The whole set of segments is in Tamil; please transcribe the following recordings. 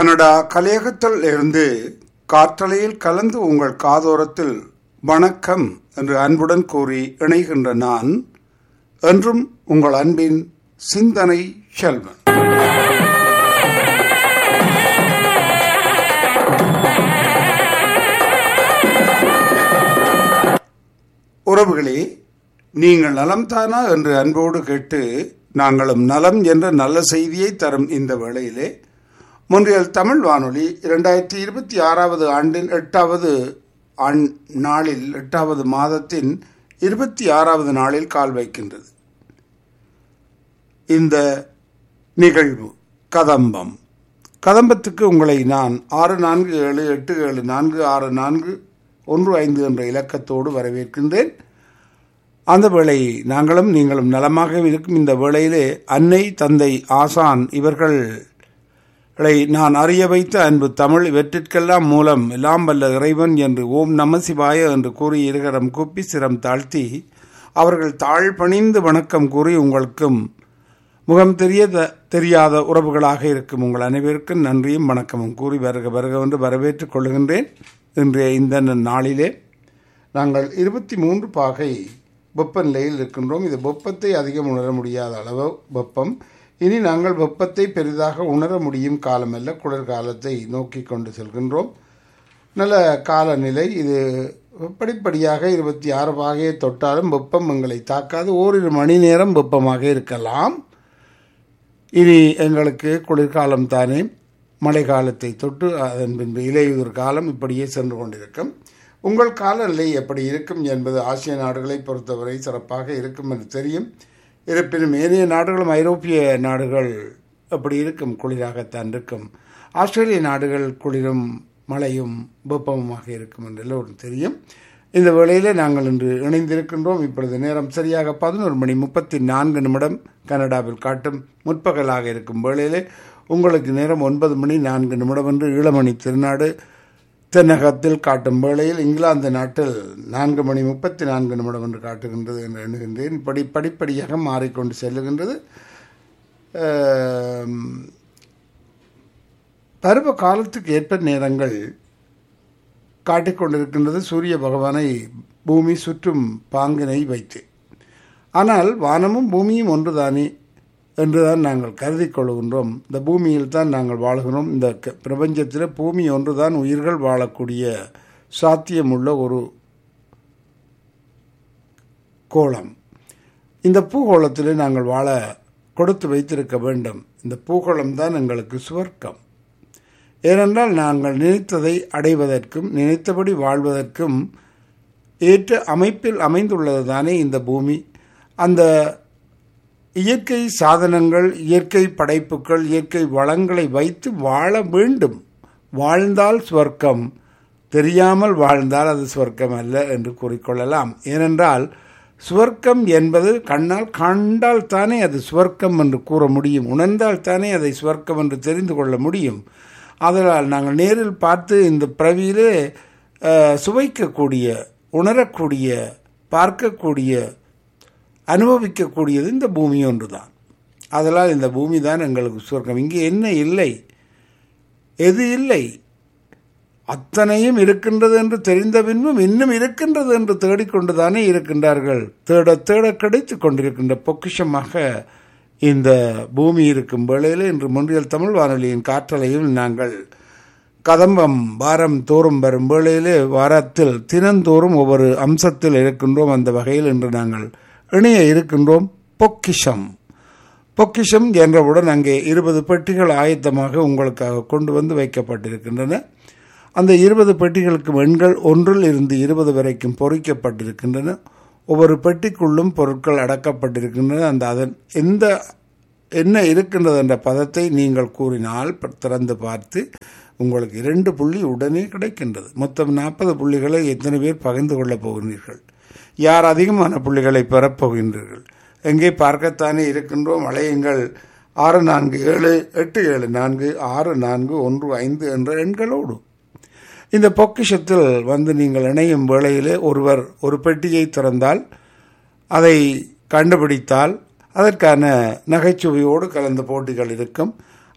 கனடா கலையகத்தில் இருந்து காற்றலையில் கலந்து உங்கள் காதோரத்தில் வணக்கம் என்று அன்புடன் கூறி இணைகின்ற நான் என்றும் உங்கள் அன்பின் சிந்தனை செல்வன் உறவுகளே நீங்கள் நலம்தானா என்று அன்போடு கேட்டு நாங்களும் நலம் என்ற நல்ல செய்தியை தரும் இந்த வேளையிலே முன்றியல் தமிழ் வானொலி இரண்டாயிரத்தி இருபத்தி ஆறாவது ஆண்டின் எட்டாவது ஆண் நாளில் எட்டாவது மாதத்தின் இருபத்தி ஆறாவது நாளில் கால் வைக்கின்றது இந்த நிகழ்வு கதம்பம் கதம்பத்துக்கு உங்களை நான் ஆறு நான்கு ஏழு எட்டு ஏழு நான்கு ஆறு நான்கு ஒன்று ஐந்து என்ற இலக்கத்தோடு வரவேற்கின்றேன் அந்த வேளை நாங்களும் நீங்களும் நலமாக இருக்கும் இந்த வேளையிலே அன்னை தந்தை ஆசான் இவர்களை நான் அறிய வைத்த அன்பு தமிழ் இவற்றிற்கெல்லாம் மூலம் எல்லாம் வல்ல இறைவன் என்று ஓம் நம சிவாய என்று கூறி இருகரம் கூப்பி சிரம் தாழ்த்தி அவர்கள் தாழ் பணிந்து வணக்கம் கூறி உங்களுக்கும் முகம் தெரிய தெரியாத உறவுகளாக இருக்கும் உங்கள் அனைவருக்கும் நன்றியும் வணக்கமும் கூறி வருக வருக என்று வரவேற்றுக் கொள்கின்றேன் இன்றைய இந்த நாளிலே நாங்கள் இருபத்தி மூன்று பாகை வெப்பநிலையில் இருக்கின்றோம் இது வெப்பத்தை அதிகம் உணர முடியாத அளவு வெப்பம் இனி நாங்கள் வெப்பத்தை பெரிதாக உணர முடியும் காலமல்ல குளிர்காலத்தை நோக்கி கொண்டு செல்கின்றோம் நல்ல காலநிலை இது படிப்படியாக இருபத்தி ஆறு பாகையை தொட்டாலும் வெப்பம் எங்களை தாக்காது ஓரிரு மணி நேரம் வெப்பமாக இருக்கலாம் இனி எங்களுக்கு குளிர்காலம் தானே மழை காலத்தை தொட்டு அதன் பின்பு இலையுதிர் காலம் இப்படியே சென்று கொண்டிருக்கும் உங்கள் காலநிலை எப்படி இருக்கும் என்பது ஆசிய நாடுகளை பொறுத்தவரை சிறப்பாக இருக்கும் என்று தெரியும் இருப்பினும் ஏனைய நாடுகளும் ஐரோப்பிய நாடுகள் அப்படி இருக்கும் குளிராகத்தான் இருக்கும் ஆஸ்திரேலிய நாடுகள் குளிரும் மழையும் வெப்பமுமாக இருக்கும் என்று எல்லோரும் தெரியும் இந்த வேளையில் நாங்கள் இன்று இணைந்திருக்கின்றோம் இப்பொழுது நேரம் சரியாக பதினோரு மணி முப்பத்தி நான்கு நிமிடம் கனடாவில் காட்டும் முற்பகலாக இருக்கும் வேளையிலே உங்களுக்கு நேரம் ஒன்பது மணி நான்கு நிமிடம் என்று ஈழமணி திருநாடு தென்னகத்தில் காட்டும் வேளையில் இங்கிலாந்து நாட்டில் நான்கு மணி முப்பத்தி நான்கு நிமிடம் என்று காட்டுகின்றது என்று எண்ணுகின்றேன் இப்படி படிப்படியாக மாறிக்கொண்டு செல்லுகின்றது பருவ காலத்துக்கு ஏற்ப நேரங்கள் காட்டிக்கொண்டிருக்கின்றது சூரிய பகவானை பூமி சுற்றும் பாங்கினை வைத்து ஆனால் வானமும் பூமியும் ஒன்றுதானே என்றுதான் நாங்கள் கருதி கொள்கின்றோம் இந்த பூமியில் தான் நாங்கள் வாழ்கிறோம் இந்த பிரபஞ்சத்தில் பூமி ஒன்றுதான் உயிர்கள் வாழக்கூடிய சாத்தியமுள்ள ஒரு கோளம் இந்த பூகோளத்தில் நாங்கள் வாழ கொடுத்து வைத்திருக்க வேண்டும் இந்த பூகோளம் தான் எங்களுக்கு சுவர்க்கம் ஏனென்றால் நாங்கள் நினைத்ததை அடைவதற்கும் நினைத்தபடி வாழ்வதற்கும் ஏற்ற அமைப்பில் அமைந்துள்ளது தானே இந்த பூமி அந்த இயற்கை சாதனங்கள் இயற்கை படைப்புகள் இயற்கை வளங்களை வைத்து வாழ வேண்டும் வாழ்ந்தால் சுவர்க்கம் தெரியாமல் வாழ்ந்தால் அது சுவர்க்கம் அல்ல என்று கூறிக்கொள்ளலாம் ஏனென்றால் சுவர்க்கம் என்பது கண்ணால் கண்டால் தானே அது சுவர்க்கம் என்று கூற முடியும் உணர்ந்தால் தானே அதை சுவர்க்கம் என்று தெரிந்து கொள்ள முடியும் அதனால் நாங்கள் நேரில் பார்த்து இந்த பிறவியிலே சுவைக்கக்கூடிய உணரக்கூடிய பார்க்கக்கூடிய அனுபவிக்கக்கூடியது இந்த பூமி ஒன்று தான் அதனால் இந்த பூமி தான் எங்களுக்கு சுவர்க்கம் இங்கே என்ன இல்லை எது இல்லை அத்தனையும் இருக்கின்றது என்று தெரிந்த பின்பும் இன்னும் இருக்கின்றது என்று தேடிக்கொண்டு தானே இருக்கின்றார்கள் தேட தேட கிடைத்து கொண்டிருக்கின்ற பொக்கிஷமாக இந்த பூமி இருக்கும் வேளையில் இன்று முன்றியல் தமிழ் வானொலியின் காற்றலையில் நாங்கள் கதம்பம் வாரம் தோறும் வரும் வேளையிலே வாரத்தில் தினந்தோறும் ஒவ்வொரு அம்சத்தில் இருக்கின்றோம் அந்த வகையில் இன்று நாங்கள் இணைய இருக்கின்றோம் பொக்கிஷம் பொக்கிஷம் என்றவுடன் அங்கே இருபது பெட்டிகள் ஆயத்தமாக உங்களுக்காக கொண்டு வந்து வைக்கப்பட்டிருக்கின்றன அந்த இருபது பெட்டிகளுக்கு எண்கள் ஒன்றில் இருந்து இருபது வரைக்கும் பொறிக்கப்பட்டிருக்கின்றன ஒவ்வொரு பெட்டிக்குள்ளும் பொருட்கள் அடக்கப்பட்டிருக்கின்றன அந்த அதன் எந்த என்ன இருக்கின்றது என்ற பதத்தை நீங்கள் கூறினால் திறந்து பார்த்து உங்களுக்கு இரண்டு புள்ளி உடனே கிடைக்கின்றது மொத்தம் நாற்பது புள்ளிகளை எத்தனை பேர் பகிர்ந்து கொள்ளப் போகிறீர்கள் யார் அதிகமான புள்ளிகளை பெறப்போகின்றீர்கள் எங்கே பார்க்கத்தானே இருக்கின்றோம் அலையுங்கள் ஆறு நான்கு ஏழு எட்டு ஏழு நான்கு ஆறு நான்கு ஒன்று ஐந்து என்ற எண்களோடு இந்த பொக்கிஷத்தில் வந்து நீங்கள் இணையும் வேளையிலே ஒருவர் ஒரு பெட்டியை திறந்தால் அதை கண்டுபிடித்தால் அதற்கான நகைச்சுவையோடு கலந்த போட்டிகள் இருக்கும்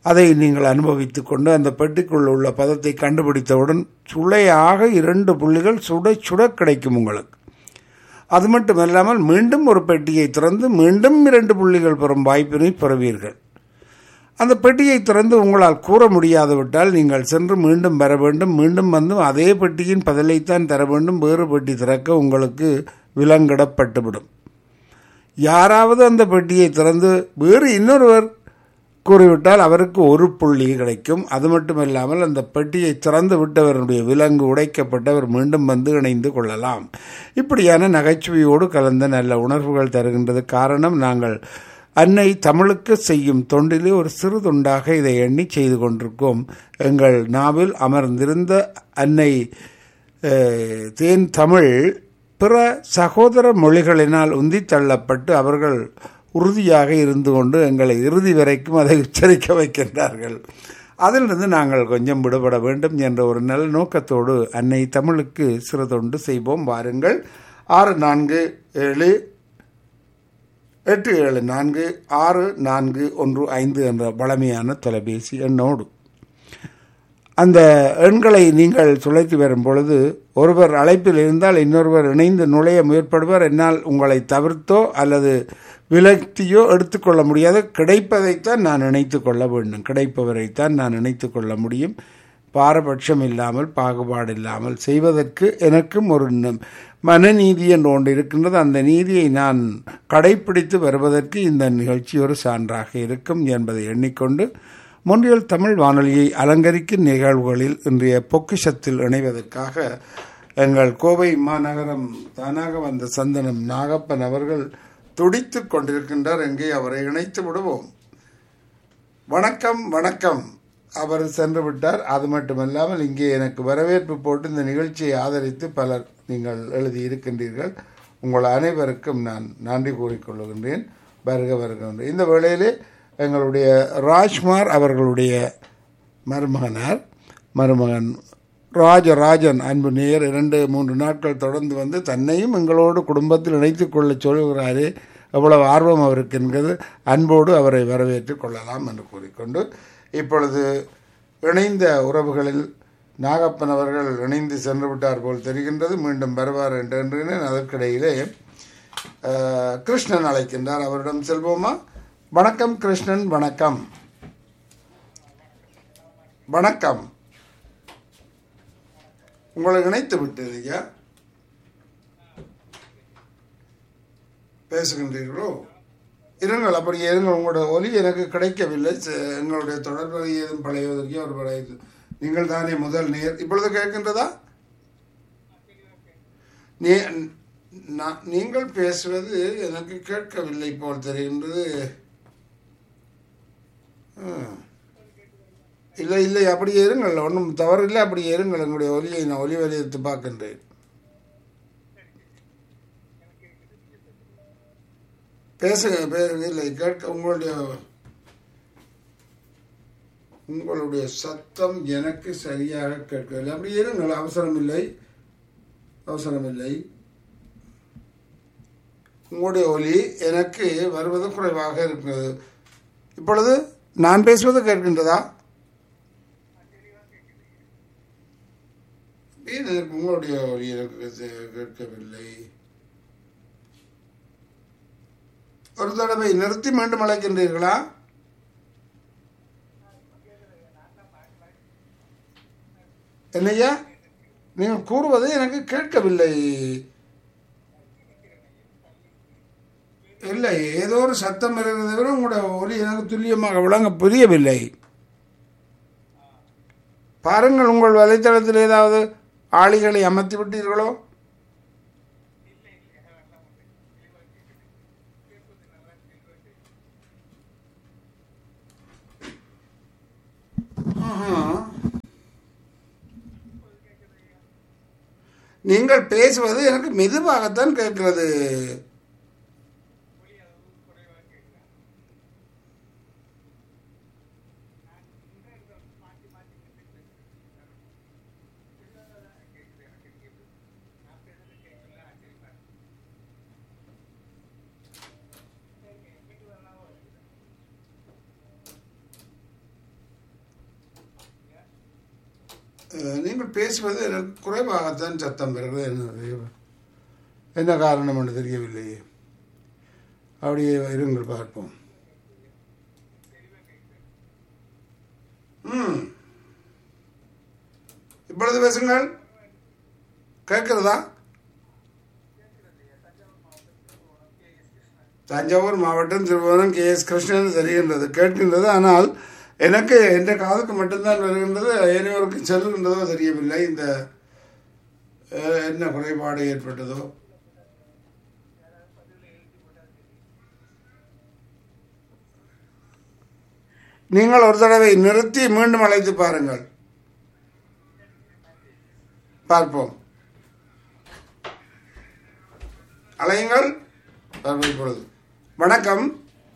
அதை நீங்கள் அனுபவித்து கொண்டு அந்த பெட்டிக்குள் உள்ள பதத்தை கண்டுபிடித்தவுடன் சுளையாக இரண்டு புள்ளிகள் சுட சுட கிடைக்கும் உங்களுக்கு அது மட்டுமல்லாமல் மீண்டும் ஒரு பெட்டியை திறந்து மீண்டும் இரண்டு புள்ளிகள் பெறும் வாய்ப்பினை பெறுவீர்கள் அந்த பெட்டியை திறந்து உங்களால் கூற முடியாது விட்டால் நீங்கள் சென்று மீண்டும் வர வேண்டும் மீண்டும் வந்து அதே பெட்டியின் பதிலைத்தான் தர வேண்டும் வேறு பெட்டி திறக்க உங்களுக்கு விலங்கிடப்பட்டுவிடும் யாராவது அந்த பெட்டியை திறந்து வேறு இன்னொருவர் கூறிவிட்டால் அவருக்கு ஒரு புள்ளி கிடைக்கும் அது மட்டுமல்லாமல் அந்த பெட்டியை திறந்து விட்டவருடைய விலங்கு உடைக்கப்பட்டவர் மீண்டும் வந்து இணைந்து கொள்ளலாம் இப்படியான நகைச்சுவையோடு கலந்த நல்ல உணர்வுகள் தருகின்றது காரணம் நாங்கள் அன்னை தமிழுக்கு செய்யும் தொண்டிலே ஒரு சிறு தொண்டாக இதை எண்ணி செய்து கொண்டிருக்கோம் எங்கள் நாவில் அமர்ந்திருந்த அன்னை தேன் தமிழ் பிற சகோதர மொழிகளினால் உந்தி தள்ளப்பட்டு அவர்கள் உறுதியாக இருந்து கொண்டு எங்களை இறுதி வரைக்கும் அதை உச்சரிக்க வைக்கின்றார்கள் அதிலிருந்து நாங்கள் கொஞ்சம் விடுபட வேண்டும் என்ற ஒரு நல்ல நோக்கத்தோடு அன்னை தமிழுக்கு சிறு தொண்டு செய்வோம் வாருங்கள் ஆறு நான்கு ஏழு எட்டு ஏழு நான்கு ஆறு நான்கு ஒன்று ஐந்து என்ற பழமையான தொலைபேசி எண்ணோடு அந்த எண்களை நீங்கள் சுழைத்து வரும் பொழுது ஒருவர் அழைப்பில் இருந்தால் இன்னொருவர் இணைந்து நுழைய முயற்படுவார் என்னால் உங்களை தவிர்த்தோ அல்லது விலக்தியோ எடுத்துக்கொள்ள முடியாது கிடைப்பதைத்தான் நான் நினைத்து கொள்ள வேண்டும் கிடைப்பவரைத்தான் நான் நினைத்து கொள்ள முடியும் பாரபட்சம் இல்லாமல் பாகுபாடு இல்லாமல் செய்வதற்கு எனக்கும் ஒரு மனநீதி என்று ஒன்று இருக்கின்றது அந்த நீதியை நான் கடைபிடித்து வருவதற்கு இந்த நிகழ்ச்சி ஒரு சான்றாக இருக்கும் என்பதை எண்ணிக்கொண்டு முன்றியல் தமிழ் வானொலியை அலங்கரிக்கும் நிகழ்வுகளில் இன்றைய பொக்கிஷத்தில் இணைவதற்காக எங்கள் கோவை மாநகரம் தானாக வந்த சந்தனம் நாகப்பன் அவர்கள் துடித்து கொண்டிருக்கின்றார் எங்கே அவரை இணைத்து விடுவோம் வணக்கம் வணக்கம் அவர் சென்று விட்டார் அது மட்டுமல்லாமல் இங்கே எனக்கு வரவேற்பு போட்டு இந்த நிகழ்ச்சியை ஆதரித்து பலர் நீங்கள் எழுதி இருக்கின்றீர்கள் உங்கள் அனைவருக்கும் நான் நன்றி கூறிக்கொள்கின்றேன் வருக வருகின்றேன் இந்த வேளையிலே எங்களுடைய ராஜ்குமார் அவர்களுடைய மருமகனார் மருமகன் ராஜராஜன் அன்பு நேர் இரண்டு மூன்று நாட்கள் தொடர்ந்து வந்து தன்னையும் எங்களோடு குடும்பத்தில் இணைத்துக் கொள்ள சொல்கிறாரே எவ்வளவு ஆர்வம் அவருக்கு என்கிறது அன்போடு அவரை வரவேற்றுக் கொள்ளலாம் என்று கூறிக்கொண்டு இப்பொழுது இணைந்த உறவுகளில் நாகப்பன் அவர்கள் இணைந்து சென்று விட்டார் போல் தெரிகின்றது மீண்டும் வருவார் என்று எண்ணினேன் அதற்கிடையிலே கிருஷ்ணன் அழைக்கின்றார் அவரிடம் செல்வோமா வணக்கம் கிருஷ்ணன் வணக்கம் வணக்கம் உங்களை இணைத்து விட்டது ஐயா பேசுகின்றீர்களோ இருங்கள் அப்படி இருங்கள் உங்களோட ஒலி எனக்கு கிடைக்கவில்லை எங்களுடைய தொடர்பு ஏதும் பழையதற்கே ஒரு பழைய நீங்கள் தானே முதல் நேர் இப்பொழுது கேட்கின்றதா நீங்கள் பேசுவது எனக்கு கேட்கவில்லை போல் தெரிகின்றது இல்லை இல்லை அப்படி இருங்கள் ஒன்றும் தவறில்லை அப்படி இருங்கள் எங்களுடைய ஒலியை நான் ஒலி வலியுறுத்தி பார்க்கின்றேன் பேசுங்க பேசுங்க இல்லை கேட்க உங்களுடைய உங்களுடைய சத்தம் எனக்கு சரியாக கேட்கவில்லை அப்படி இருங்கள் அவசரம் இல்லை அவசரம் இல்லை உங்களுடைய ஒலி எனக்கு வருவது குறைவாக இருக்கிறது இப்பொழுது நான் பேசுவது கேட்கின்றதா எனக்கு உங்களுடைய ஒலி எனக்கு கேட்கவில்லை ஒரு தடவை நிறுத்தி மீண்டும் அழைக்கின்றீர்களா என்னையா நீங்கள் கூறுவது எனக்கு கேட்கவில்லை இல்லை ஏதோ ஒரு சத்தம் இருக்கிறத விட உங்களோட ஒலி எனக்கு துல்லியமாக விளங்க புரியவில்லை பாருங்கள் உங்கள் வலைத்தளத்தில் ஏதாவது ஆளிகளை அமர்த்தி விட்டீர்களோ நீங்கள் பேசுவது எனக்கு மெதுவாகத்தான் கேட்கிறது அஹ், நீங்கள் பேசுவது எனக்கு குறைவாகத்தான் சத்தம் பெறுகிறது என்ன என்ன காரணம் என்று தெரியவில்லையே அப்படியே இருங்கள் பார்ப்போம் ம் இப்பொழுது பேசுங்கள் கேட்கிறதா தஞ்சாவூர் மாவட்டம் திருவோணம் கே எஸ் கிருஷ்ணன் தெரிகின்றது கேட்கின்றது ஆனால் எனக்கு எந்த காதுக்கு மட்டும்தான் வருகின்றது ஏனையோருக்கு செல்கின்றதோ தெரியவில்லை இந்த அஹ், என்ன குறைபாடு ஏற்பட்டதோ நீங்கள் ஒரு தடவை நிறுத்தி மீண்டும் அழைத்து பாருங்கள் பார்ப்போம் அலையுங்கள் பார்ப்போம் இப்பொழுது வணக்கம்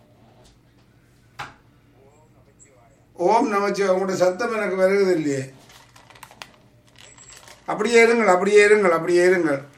ஓம் நமச்சிவாய உங்களுடைய சத்தம் எனக்கு வருகிறது இல்லையே அப்படியே இருங்கள் அப்படியே இருங்கள் அப்படியே இருங்கள்